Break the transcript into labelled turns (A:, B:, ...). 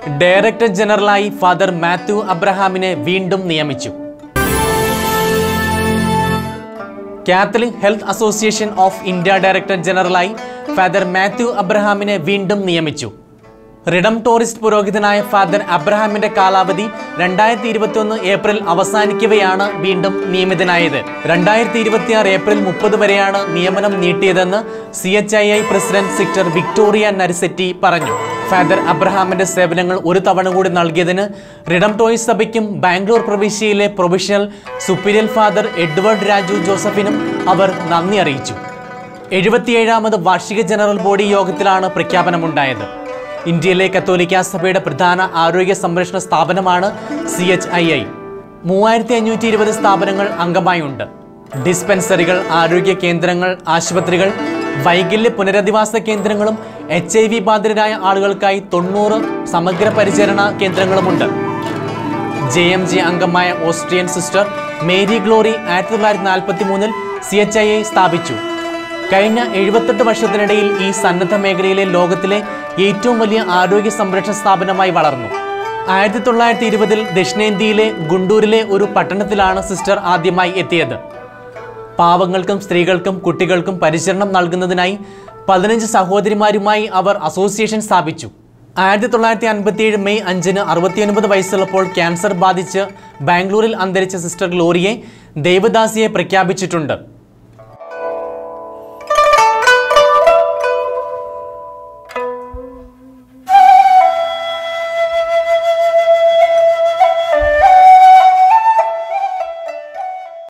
A: director ജനറലായി father Mathew അബ്രഹാമിനെ വീണ്ടും നിയമിച്ചു Catholic health association of India director ജനറലായി ഫാദർ മാത്യു അബ്രഹാമിനെ വീണ്ടും നിയമിച്ചു റിഡം ടൂറിസ്റ്റ് പുരോഹിതനായ ഫാദർ അബ്രഹാമിന്റെ കാലാവധി രണ്ടായിരത്തി ഇരുപത്തിയൊന്ന് ഏപ്രിൽ അവസാനിക്കവെയാണ് വീണ്ടും നിയമിതനായത് രണ്ടായിരത്തി ഇരുപത്തിയാറ് ഏപ്രിൽ മുപ്പത് വരെയാണ് നിയമനം നീട്ടിയതെന്ന് C H I I president sister Victoria Narisetti പറഞ്ഞു ഫാദർ അബ്രഹാമിന്റെ സേവനങ്ങൾ ഒരു തവണ കൂടി നൽകിയതിന് റിഡം ടോയ്സ് സഭയ്ക്കും ബാംഗ്ലൂർ പ്രവിശ്യയിലെ provisional superior father Edward Raju ജോസഫിനും അവർ നന്ദി അറിയിച്ചു എഴുപത്തിയേഴാമത് വാർഷിക ജനറൽ ബോഡി യോഗത്തിലാണ് പ്രഖ്യാപനമുണ്ടായത് ഇന്ത്യയിലെ കത്തോലിക്ക സഭയുടെ പ്രധാന ആരോഗ്യ സംരക്ഷണ സ്ഥാപനമാണ് സി എച്ച് ഐ ഐ മൂവായിരത്തി അഞ്ഞൂറ്റി ഇരുപത് സ്ഥാപനങ്ങൾ അംഗമായുണ്ട് ഡിസ്പെൻസറികൾ ആരോഗ്യ കേന്ദ്രങ്ങൾ ആശുപത്രികൾ വൈകല്യ പുനരധിവാസ കേന്ദ്രങ്ങളും എച്ച് ഐ വി ബാധിതരായ ആളുകൾക്കായി തൊണ്ണൂറ് സമഗ്ര പരിചരണ കേന്ദ്രങ്ങളുമുണ്ട് ജെ എം ജെ അംഗമായ ഓസ്ട്രിയൻ സിസ്റ്റർ മേരി ഗ്ലോറി ആയിരത്തി തൊള്ളായിരത്തി നാൽപ്പത്തി മൂന്നിൽ സി എച്ച് ഐ ഐ സ്ഥാപിച്ചു കഴിഞ്ഞ എഴുപത്തെട്ട് വർഷത്തിനിടയിൽ ഈ സന്നദ്ധ മേഖലയിലെ ലോകത്തിലെ ഏറ്റവും വലിയ ആരോഗ്യ സംരക്ഷണ സ്ഥാപനമായി വളർന്നു ആയിരത്തി തൊള്ളായിരത്തി ഇരുപതിൽ ദക്ഷിണേന്ത്യയിലെ ഗുണ്ടൂരിലെ ഒരു പട്ടണത്തിലാണ് സിസ്റ്റർ ആദ്യമായി എത്തിയത് പാവങ്ങൾക്കും സ്ത്രീകൾക്കും കുട്ടികൾക്കും പരിചരണം നൽകുന്നതിനായി പതിനഞ്ച് സഹോദരിമാരുമായി അവർ അസോസിയേഷൻ സ്ഥാപിച്ചു ആയിരത്തി തൊള്ളായിരത്തി അൻപത്തിയേഴ് മെയ് അഞ്ചിന് അറുപത്തിയൊൻപത് വയസ്സുള്ളപ്പോൾ ക്യാൻസർ ബാധിച്ച് ബാംഗ്ലൂരിൽ അന്തരിച്ച സിസ്റ്റർ ഗ്ലോറിയെ ദൈവദാസിയെ പ്രഖ്യാപിച്ചിട്ടുണ്ട്